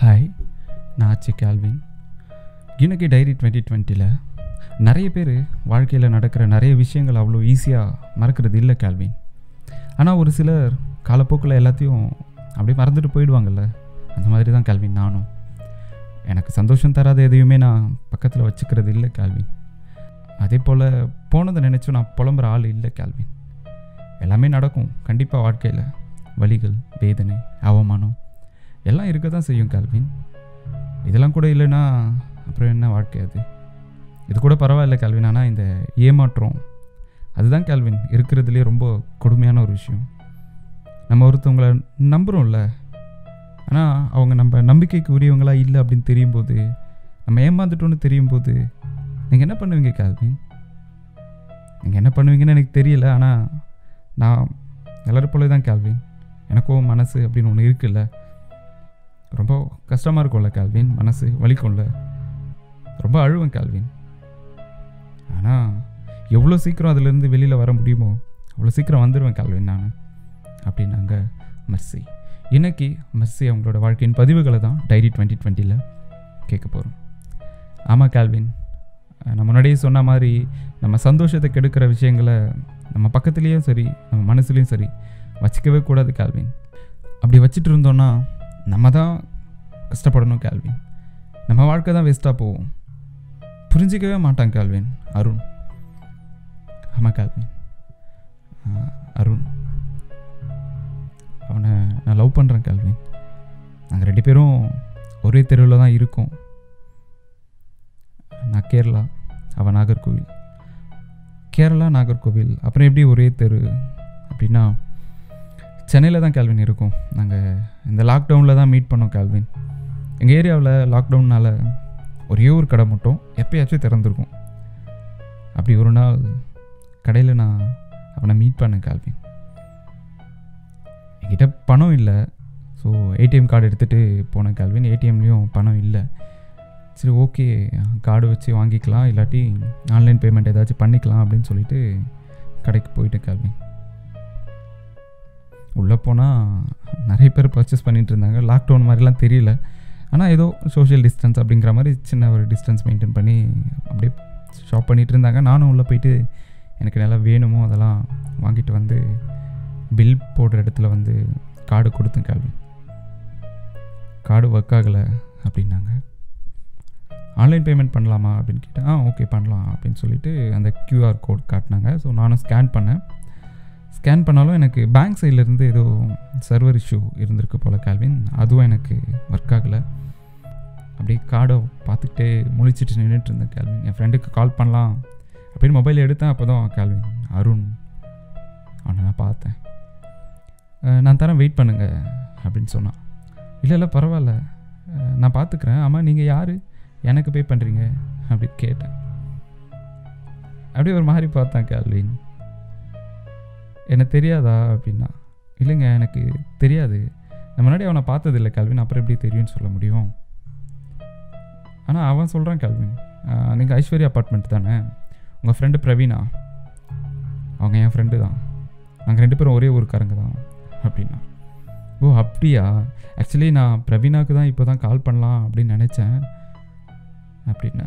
hi நான் ஆச்சு Calvin இன்னைக்கு டைரி டுவெண்ட்டி டுவெண்ட்டியில் நிறைய பேர் வாழ்க்கையில் நடக்கிற நிறைய விஷயங்கள் அவ்வளோ ஈஸியாக மறக்கிறது இல்லை கேல்வின் ஆனால் ஒரு சிலர் காலப்போக்கில் எல்லாத்தையும் அப்படியே மறந்துட்டு போயிடுவாங்கல்ல அந்த மாதிரி தான் கேல்வின் நானும் எனக்கு சந்தோஷம் தராத எதையுமே நான் பக்கத்தில் வச்சுக்கிறது இல்லை கேல்வின் அதே போல் போனதை நினச்சும் நான் புலம்புற ஆள் இல்லை கேல்வின் எல்லாமே நடக்கும் கண்டிப்பாக வாழ்க்கையில் வலிகள் வேதனை அவமானம் எல்லாம் இருக்க தான் செய்யும் கேல்வின் இதெல்லாம் கூட இல்லைன்னா அப்புறம் என்ன வாழ்க்கை அது இது கூட பரவாயில்ல கேல்வின் ஆனால் இந்த ஏமாற்றம் அதுதான் கேல்வின் இருக்கிறதுலே ரொம்ப கொடுமையான ஒரு விஷயம் நம்ம ஒருத்தவங்கள நம்புகிறோம்ல ஆனால் அவங்க நம்ம நம்பிக்கைக்கு உரியவங்களா இல்லை அப்படின்னு தெரியும் போது நம்ம ஏமாந்துட்டோன்னு தெரியும் போது நீங்கள் என்ன பண்ணுவீங்க கேல்வின் நீங்கள் என்ன பண்ணுவீங்கன்னு எனக்கு தெரியல ஆனால் நான் எல்லோரும் போல தான் கேல்வின் எனக்கும் மனசு அப்படின்னு ஒன்று இருக்குல்ல ரொம்ப கஷ்டமாக இருக்கும்ல கேல்வின் மனசு வலிக்கும்ல ரொம்ப அழுவேன் கேல்வின் ஆனால் எவ்வளோ சீக்கிரம் அதுலேருந்து வெளியில் வர முடியுமோ அவ்வளோ சீக்கிரம் வந்துடுவேன் கேல்வின் நான் அப்படின்னாங்க மெர்சி இன்னைக்கு மெர்சி அவங்களோட வாழ்க்கையின் பதிவுகளை தான் டைரி டுவெண்ட்டி டுவெண்ட்டியில் கேட்க போகிறோம் ஆமாம் கேல்வின் நான் முன்னாடியே சொன்ன மாதிரி நம்ம சந்தோஷத்தை கெடுக்கிற விஷயங்களை நம்ம பக்கத்துலேயும் சரி நம்ம மனசுலேயும் சரி வச்சுக்கவே கூடாது கேல்வின் அப்படி வச்சுட்டு இருந்தோன்னா நம்ம தான் கஷ்டப்படணும் கேல்வின் நம்ம வாழ்க்கை தான் வேஸ்ட்டாக போவோம் புரிஞ்சிக்கவே மாட்டான் கேல்வின் அருண் ஆமாம் கேல்வின் ஆ, அருண் அவனை நான் லவ் பண்ணுறேன் கேல்வின் நாங்கள் ரெண்டு பேரும் ஒரே தெருவில் தான் இருக்கோம் நான் கேரளா அவன் நாகர்கோவில் கேரளா நாகர்கோவில் அப்புறம் எப்படி ஒரே தெரு அப்படின்னா சென்னையில் தான் கேல்வின் இருக்கோம் நாங்கள் இந்த லாக்டவுனில் தான் மீட் பண்ணோம் கேல்வின் எங்கள் ஏரியாவில் லாக்டவுனால் ஒரே ஒரு கடை மட்டும் எப்பயாச்சும் திறந்துருக்கும் அப்படி ஒரு நாள் கடையில் நான் அவனை மீட் பண்ணேன் கேல்வின் என்கிட்ட பணம் இல்லை ஸோ ஏடிஎம் கார்டு எடுத்துகிட்டு போனேன் கேல்வின் ஏடிஎம்லேயும் பணம் இல்லை சரி ஓகே கார்டு வச்சு வாங்கிக்கலாம் இல்லாட்டி ஆன்லைன் பேமெண்ட் ஏதாச்சும் பண்ணிக்கலாம் அப்படின்னு சொல்லிட்டு கடைக்கு போயிட்டேன் கேல்வின் உள்ளே போனால் நிறைய பேர் பர்ச்சேஸ் பண்ணிட்டு இருந்தாங்க லாக்டவுன் மாதிரிலாம் தெரியல ஆனால் ஏதோ சோஷியல் டிஸ்டன்ஸ் அப்படிங்கிற மாதிரி சின்ன ஒரு டிஸ்டன்ஸ் மெயின்டைன் பண்ணி அப்படியே ஷாப் பண்ணிகிட்டு இருந்தாங்க நானும் உள்ளே போயிட்டு எனக்கு நல்லா வேணுமோ அதெல்லாம் வாங்கிட்டு வந்து பில் போடுற இடத்துல வந்து கார்டு கொடுத்தேன் கேள்வி கார்டு ஒர்க் ஆகலை அப்படின்னாங்க ஆன்லைன் பேமெண்ட் பண்ணலாமா அப்படின்னு கேட்டேன் ஆ ஓகே பண்ணலாம் அப்படின்னு சொல்லிட்டு அந்த QR கோட் காட்டினாங்க ஸோ நானும் ஸ்கேன் பண்ணேன் ஸ்கேன் பண்ணாலும் எனக்கு பேங்க் சைட்லேருந்து ஏதோ சர்வர் இஷ்யூ இருந்திருக்கு போல் கேல்வின் அதுவும் எனக்கு ஒர்க் ஆகலை அப்படியே கார்டை பார்த்துக்கிட்டே முழிச்சிட்டு நின்றுட்டு இருந்தேன் கேல்வின் என் ஃப்ரெண்டுக்கு கால் பண்ணலாம் அப்படின்னு மொபைல் எடுத்தேன் அப்போ தான் கேல்வின் அருண் அவனை நான் பார்த்தேன் அஹ், நான் தரேன் வெயிட் பண்ணுங்க அப்படின்னு சொன்னான் இல்லை இல்லை பரவாயில்ல அஹ், நான் பார்த்துக்கிறேன் ஆமாம் நீங்கள் யார் எனக்கு பே பண்ணுறீங்க அப்படி கேட்டேன் அப்படியே ஒரு மாதிரி பார்த்தான் கேல்வின் எனக்கு தெரியாதா அப்படின்னா இல்லைங்க எனக்கு தெரியாது நான் முன்னாடி அவனை பார்த்ததில்ல கேல்வின் அப்புறம் எப்படி தெரியும்னு சொல்ல முடியும் ஆனால் அவன் சொல்கிறான் கேல்வின் நீங்கள் ஐஸ்வர்யா அப்பார்ட்மெண்ட் தானே உங்கள் ஃப்ரெண்டு பிரவீனா அவங்க என் ஃப்ரெண்டு தான் நாங்கள் ரெண்டு பேரும் ஒரே ஊருக்காரங்க தான் அப்படின்னா ஓ அப்படியா ஆக்சுவலி நான் பிரவீனாக்கு தான் இப்போ தான் கால் பண்ணலாம் அப்படின்னு நினச்சேன் அப்படின்னா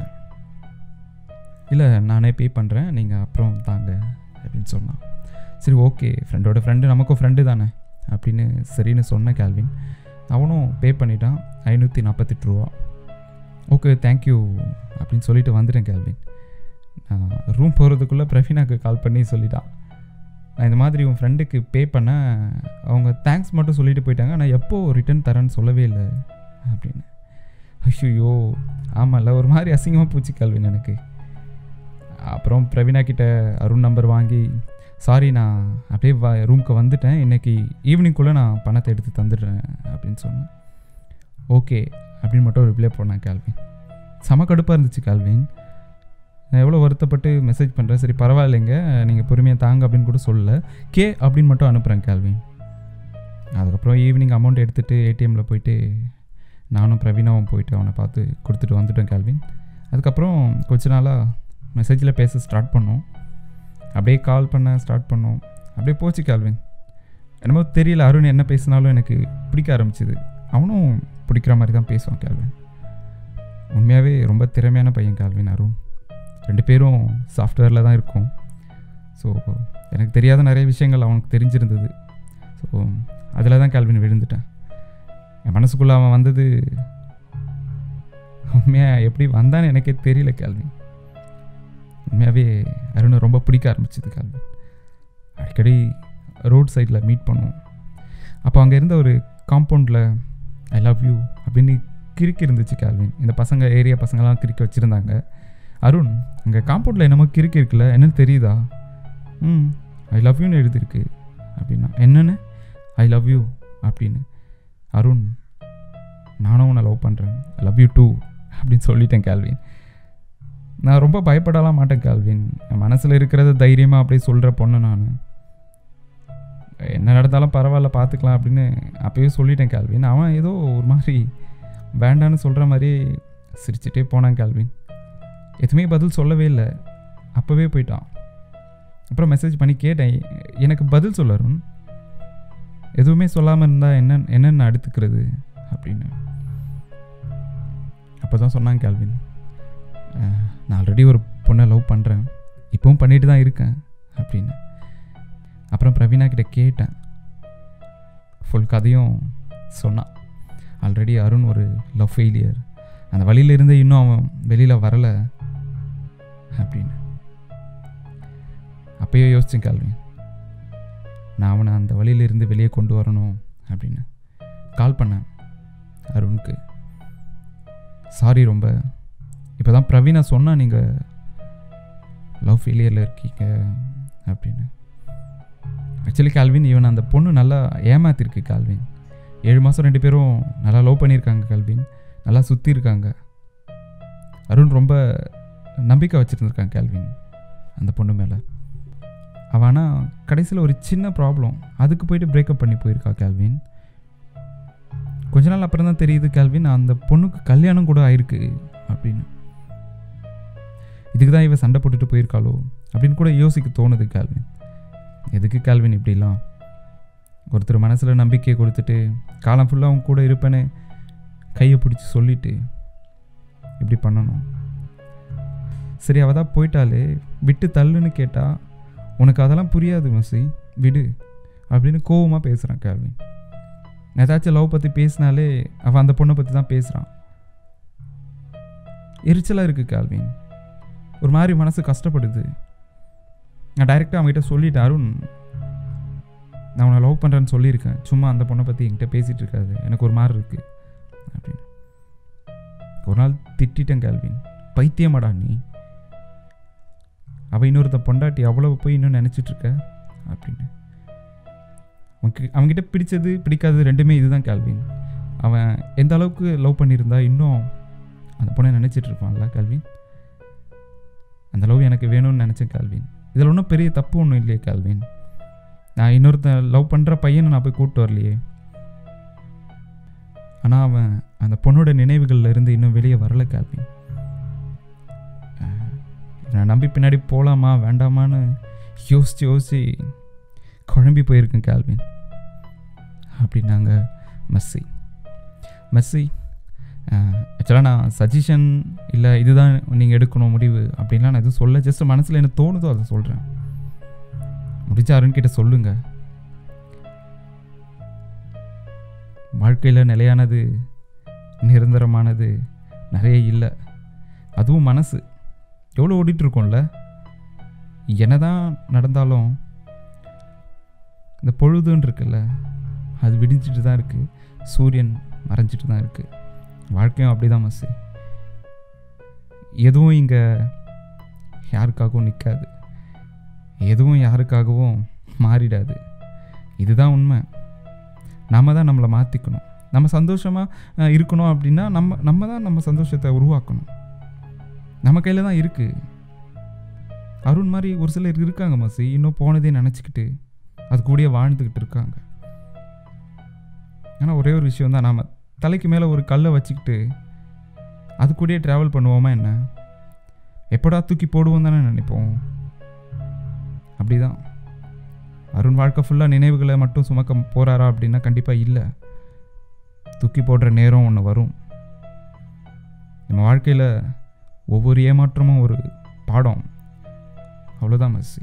இல்லை நானே பே பண்ணுறேன் நீங்கள் அப்புறம் தாங்க அப்படின்னு சொன்னான் சரி ஓகே ஃப்ரெண்டோட ஃப்ரெண்டு நமக்கும் ஃப்ரெண்டு தானே அப்படின்னு சரின்னு சொன்ன கேல்வின் அவனும் பே பண்ணிட்டான் ஐநூற்றி நாற்பத்தெட்டு ரூபா ஓகே தேங்க்யூ அப்படின்னு சொல்லிட்டு வந்துட்டேன் கேல்வின் நான் ரூம் போகிறதுக்குள்ளே பிரவீனாக்கு கால் பண்ணி சொல்லிட்டான் நான் இந்த மாதிரி உன் ஃப்ரெண்டுக்கு பே பண்ணேன் அவங்க தேங்க்ஸ் மட்டும் சொல்லிட்டு போயிட்டாங்க நான் எப்போ ரிட்டர்ன் தரேன்னு சொல்லவே இல்லை அப்படின்னு ஐயோ ஆமாம்ல ஒரு மாதிரி அசிங்கமாக போச்சு கேள்வின் எனக்கு அப்புறம் பிரவீனா கிட்ட அருண் நம்பர் வாங்கி சாரி நான் அப்படியே வா ரூம்க்கு வந்துட்டேன் இன்னைக்கு ஈவினிங்குள்ளே நான் பணத்தை எடுத்து தந்துடுறேன் அப்படின்னு சொன்னேன் ஓகே அப்படின்னு மட்டும் ரிப்ளை பண்ணேன் கேல்வின் செம கடுப்பாக இருந்துச்சு கேல்வின் நான் எவ்வளோ வருத்தப்பட்டு மெசேஜ் பண்ணுறேன் சரி பரவாயில்லைங்க நீங்கள் பொறுமையாக தாங்க அப்படின்னு கூட சொல்லல கே அப்படின்னு மட்டும் அனுப்புகிறேன் கேல்வின் அதுக்கப்புறம் ஈவினிங் அமௌண்ட் எடுத்துகிட்டு ஏடிஎம்மில் போயிட்டு நானும் பிரவீனாவும் போயிட்டு அவனை பார்த்து கொடுத்துட்டு வந்துட்டேன் கேல்வின் அதுக்கப்புறம் கொஞ்ச நாளாக மெசேஜில் பேச ஸ்டார்ட் பண்ணோம் அப்படியே கால் பண்ண ஸ்டார்ட் பண்ணோம் அப்படியே போச்சு கேல்வின் என்னமோ தெரியல அருண் என்ன பேசினாலும் எனக்கு பிடிக்க ஆரம்பிச்சுது அவனும் பிடிக்கிற மாதிரி தான் பேசுவான் கேள்வின் உண்மையாகவே ரொம்ப திறமையான பையன் கேள்வின் அருண் ரெண்டு பேரும் சாஃப்ட்வேரில் தான் இருக்கோம் ஸோ எனக்கு தெரியாத நிறைய விஷயங்கள் அவனுக்கு தெரிஞ்சிருந்தது ஸோ அதில் தான் கேள்வின் விழுந்துட்டேன் என் மனசுக்குள்ளே அவன் வந்தது உண்மையாக எப்படி வந்தான்னு எனக்கே தெரியல கேள்வின் உண்மையாகவே அருணை ரொம்ப பிடிக்க ஆரம்பிச்சது கேள்வின் அடிக்கடி ரோட் சைடில் மீட் பண்ணுவோம் அப்போ அங்கே இருந்த ஒரு காம்பவுண்டில் ஐ லவ் யூ அப்படின்னு கிறுக்கி இருந்துச்சு கேள்வின் இந்த பசங்க ஏரியா பசங்களாம் கிறுக்கி வச்சுருந்தாங்க அருண் அங்கே காம்பவுண்டில் என்னமோ கிறுக்கி இருக்குல்ல என்னன்னு தெரியுதா ம் ஐ லவ் யூன்னு எழுதியிருக்கு அப்படின்னா என்னன்னு ஐ லவ் யூ அப்படின்னு அருண் நானும் உன்னை லவ் பண்ணுறேன் ஐ லவ் யூ டூ அப்படின்னு சொல்லிட்டேன் கேள்வின் நான் ரொம்ப பயப்படலாம் மாட்டேன் கேள்வின் என் மனசில் இருக்கிறத தைரியமாக அப்படியே சொல்கிற பொண்ணு நான் என்ன நடந்தாலும் பரவாயில்ல பார்த்துக்கலாம் அப்படின்னு அப்போயே சொல்லிட்டேன் கேள்வின் அவன் ஏதோ ஒரு மாதிரி வேண்டான்னு சொல்கிற மாதிரி சிரிச்சிட்டே போனான் கேள்வின் எதுவுமே பதில் சொல்லவே இல்லை அப்போவே போயிட்டான் அப்புறம் மெசேஜ் பண்ணி கேட்டேன் எனக்கு பதில் சொல்லரும் எதுவுமே சொல்லாமல் இருந்தால் என்ன என்னென்ன அடுத்துக்கிறது அப்படின்னு அப்போ தான் சொன்னாங்க கேள்வின் அஹ், நான் ஆல்ரெடி ஒரு பொண்ணை லவ் பண்ணுறேன் இப்போவும் பண்ணிட்டு தான் இருக்கேன் அப்படின்னு அப்புறம் பிரவீனா கிட்ட கேட்டேன் ஃபுல் கதையும் சொன்னான் ஆல்ரெடி அருண் ஒரு லவ் ஃபெயிலியர் அந்த வழியில இருந்து இன்னும் அவன் வெளியில் வரலை அப்படின்னு அப்பயே யோசிச்சேன் கேள்வின் நான் அவனை அந்த வழியிலிருந்து வெளியே கொண்டு வரணும் அப்படின்னு கால் பண்ணேன் அருணுக்கு சாரி ரொம்ப இப்போ தான் பிரவீனா சொன்னா நீங்கள் லவ் ஃபெயிலியரில் இருக்கீங்க அப்படின்னு ஆக்சுவலி கால்வின் இவன் அந்த பொண்ணு நல்லா ஏமாத்திருக்கு கால்வின் ஏழு மாதம் ரெண்டு பேரும் நல்லா லவ் பண்ணியிருக்காங்க கால்வின் நல்லா சுற்றி இருக்காங்க அருண் ரொம்ப நம்பிக்கை வச்சுருந்துருக்கான் கேல்வின் அந்த பொண்ணு மேலே அவள் ஆனால் கடைசியில் ஒரு சின்ன ப்ராப்ளம் அதுக்கு போயிட்டு பிரேக்கப் பண்ணி போயிருக்கா கேல்வின் கொஞ்ச நாள் அப்புறம் தான் தெரியுது கேல்வின் அந்த பொண்ணுக்கு கல்யாணம் கூட ஆயிருக்கு அப்படின்னு இதுக்கு தான் இவ சண்டை போட்டுட்டு போயிருக்காளோ அப்படின்னு கூட யோசிக்க தோணுது கேல்வின் எதுக்கு கேல்வின் இப்படிலாம் ஒருத்தர் மனசில் நம்பிக்கையை கொடுத்துட்டு காலம் ஃபுல்லாக அவங்க கூட இருப்பேன்னு கையை பிடிச்சி சொல்லிட்டு இப்படி பண்ணணும் சரி அவள் தான் போயிட்டாலே விட்டு தள்ளுன்னு கேட்டா உனக்கு அதெல்லாம் புரியாது மசி விடு அப்படின்னு கோவமாக பேசுகிறான் கேள்வின் ஏதாச்சும் லவ் பற்றி பேசினாலே அவன் அந்த பொண்ணை பற்றி தான் பேசுகிறான் எரிச்சலாக இருக்குது கேள்வின் ஒரு மாதிரி மனசு கஷ்டப்படுது நான் டைரெக்டாக அவங்ககிட்ட சொல்லிட்டேன் அருண் நான் உன்னை லவ் பண்ணுறேன்னு சொல்லியிருக்கேன் சும்மா அந்த பொண்ணை பற்றி என்கிட்ட பேசிகிட்டு இருக்காது எனக்கு ஒரு மாதிரி இருக்குது அப்படின்னு ஒரு நாள் திட்டிட்டேன் கேள்வின் பைத்தியமாடா நீ அவள் இன்னொருத்த பொண்டாட்டி அவ்வளவு போய் இன்னும் நினச்சிட்டு இருக்க அப்படின்னு அவனுக்கு அவன்கிட்ட பிடிச்சது பிடிக்காதது ரெண்டுமே இதுதான் கேள்வின் அவன் எந்த அளவுக்கு லவ் பண்ணியிருந்தா இன்னும் அந்த பொண்ணை நினச்சிட்டு இருப்பான்ல கேள்வின் அந்த லவ் எனக்கு வேணும்னு நினச்சேன் கேள்வின் இதில் ஒன்றும் பெரிய தப்பு ஒன்றும் இல்லையே கேள்வின் நான் இன்னொருத்தன் லவ் பண்ணுற பையனை நான் போய் கூப்பிட்டு வரலையே ஆனால் அவன் அந்த பொண்ணோட நினைவுகள்ல இருந்து இன்னும் வெளியே வரல கேள்வின் அஹ், நான் நம்பி பின்னாடி போகலாமா வேண்டாமான்னு யோசிச்சு யோசிச்சு குழம்பி போயிருக்கேன் கேள்வின் அப்படின்னாங்க மெஸ்ஸி மெஸ்ஸி ஆக்சுவலாக நான் சஜஷன் இல்லை இதுதான் நீங்கள் எடுக்கணும் முடிவு அப்படின்லாம் நான் எதுவும் சொல்ல ஜஸ்ட் மனசில் என்ன தோணுதோ அதை சொல்கிறேன் முடிஞ்ச அருண்கிட்ட சொல்லுங்க வாழ்க்கையில் நிலையானது நிரந்தரமானது நிறைய இல்லை அதுவும் மனசு எவ்வளோ ஓடிட்டு இருக்கோம்ல என்னதான் நடந்தாலும் இந்த பொழுதுன்னு இருக்குல்ல அது விடிஞ்சிட்டு தான் இருக்குது சூரியன் மறைஞ்சிட்டு தான் இருக்குது வாழ்க்கையும் அப்படி தான் மசி எதுவும் இங்கே யாருக்காகவும் நிற்காது எதுவும் யாருக்காகவும் மாறிடாது இதுதான் உண்மை நம்ம தான் நம்மளை மாற்றிக்கணும் நம்ம சந்தோஷமாக இருக்கணும் அப்படின்னா நம்ம நம்ம தான் நம்ம சந்தோஷத்தை உருவாக்கணும் நம்ம கையில் தான் இருக்குது அருண் மாதிரி ஒரு சிலர் இருக்காங்க மசி இன்னும் போனதே நினச்சிக்கிட்டு அது கூடயே வாழ்ந்துக்கிட்டு இருக்காங்க ஆனால் ஒரே ஒரு விஷயம் தான் நாம் தலைக்கு மேலே ஒரு கல்லை வச்சுக்கிட்டு அது கூடயே ட்ராவல் பண்ணுவோமா என்ன எப்படா தூக்கி போடுவோம் தானே நினைப்போம் அப்படிதான் அருண் வாழ்க்கை ஃபுல்லாக நினைவுகளை மட்டும் சுமக்க போகிறாரா அப்படின்னா கண்டிப்பாக இல்லை தூக்கி போடுற நேரம் ஒன்று வரும் நம்ம வாழ்க்கையில் ஒவ்வொரு ஏமாற்றமும் ஒரு பாடம் அவ்வளோதான் மசி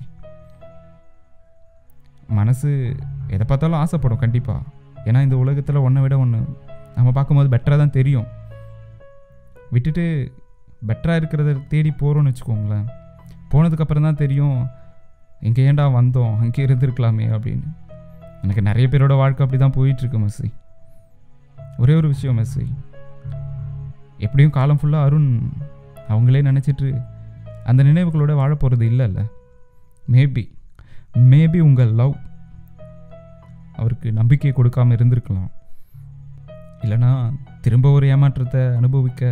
மனசு எதை பார்த்தாலும் ஆசைப்படும் கண்டிப்பாக ஏன்னா இந்த உலகத்தில் ஒன்றை விட ஒன்று நம்ம பார்க்கும்போது பெட்டராக தான் தெரியும் விட்டுட்டு பெட்டராக இருக்கிறத தேடி போகிறோன்னு வச்சுக்கோங்களேன் போனதுக்கப்புறம் தான் தெரியும் எங்கே ஏன்டா வந்தோம் அங்கே இருந்திருக்கலாமே அப்படின்னு எனக்கு நிறைய பேரோட வாழ்க்கை அப்படி தான் போயிட்டுருக்கு மெஸ்ஸி ஒரே ஒரு விஷயம் மெஸ்ஸி எப்படியும் காலம் ஃபுல்லாக அருண் அவங்களே நினச்சிட்டு அந்த நினைவுகளோட வாழ போகிறது இல்லைல்ல மேபி மேபி உங்கள் லவ் அவருக்கு நம்பிக்கை கொடுக்காம இருந்திருக்கலாம் இல்லைனா திரும்ப ஒரு ஏமாற்றத்தை அனுபவிக்க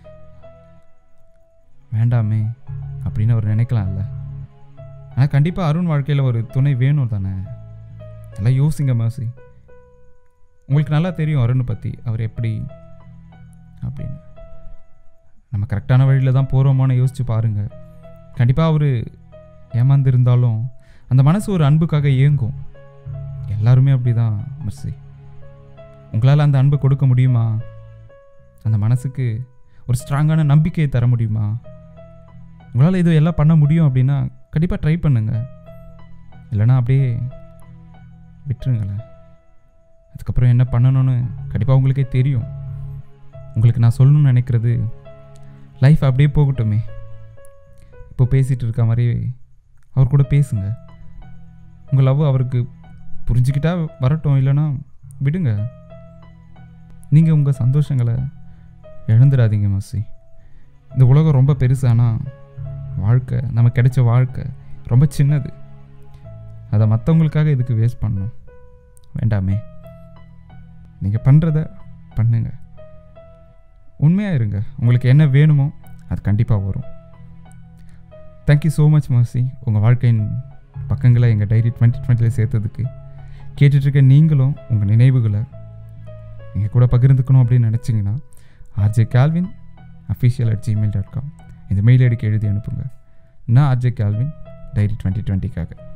வேண்டாமே அப்படின்னு அவர் நினைக்கலாம்ல ஆனால் கண்டிப்பாக அருண் வாழ்க்கையில் ஒரு துணை வேணும் தானே நல்லா யோசிங்க மாசி உங்களுக்கு நல்லா தெரியும் அருணை பற்றி அவர் எப்படி அப்படின்னு நம்ம கரெக்டான வழியில் தான் போகிறோமோன்னு யோசிச்சு பாருங்கள் கண்டிப்பாக அவர் ஏமாந்துருந்தாலும் அந்த மனசு ஒரு அன்புக்காக ஏங்கும் எல்லாருமே அப்படி தான் மர்சி உங்களால் அந்த அன்பை கொடுக்க முடியுமா அந்த மனசுக்கு ஒரு ஸ்ட்ராங்கான நம்பிக்கையை தர முடியுமா உங்களால் இது எல்லாம் பண்ண முடியும் அப்படின்னா கண்டிப்பாக ட்ரை பண்ணுங்க இல்லைன்னா அப்படியே விட்டுருங்களேன் அதுக்கப்புறம் என்ன பண்ணணும்னு கண்டிப்பாக உங்களுக்கே தெரியும் உங்களுக்கு நான் சொல்லணும்னு நினைக்கிறது லைஃப் அப்படியே போகட்டுமே இப்போ பேசிகிட்டு இருக்க மாதிரி அவர் கூட பேசுங்க உங்கள் லவ் அவருக்கு புரிஞ்சுக்கிட்டா வரட்டும் இல்லைன்னா விடுங்க நீங்கள் உங்கள் சந்தோஷங்களை இழந்துடாதீங்க மசி இந்த உலகம் ரொம்ப பெருசு ஆனால் வாழ்க்கை நமக்கு கிடைச்ச வாழ்க்கை ரொம்ப சின்னது அதை மற்றவங்களுக்காக இதுக்கு வேஸ்ட் பண்ணணும் வேண்டாமே நீங்கள் பண்ணுறத பண்ணுங்க உண்மையாக இருங்க உங்களுக்கு என்ன வேணுமோ அது கண்டிப்பாக வரும் தேங்க்யூ ஸோ மச் மர்சி உங்கள் வாழ்க்கையின் பக்கங்களை எங்கள் டைரி டுவெண்ட்டி டுவெண்ட்டியில் சேர்த்ததுக்கு கேட்டுட்ருக்க நீங்களும் உங்கள் நினைவுகளை நீங்கள் கூட பகிர்ந்துக்கணும் அப்படின்னு நினச்சிங்கன்னா RJ Calvin official at Gmail dot com இந்த மெயில் ஐடிக்கு எழுதி அனுப்புங்க நான் ஆர்ஜே கால்வின் டைரி டுவெண்ட்டி டுவெண்ட்டிக்காக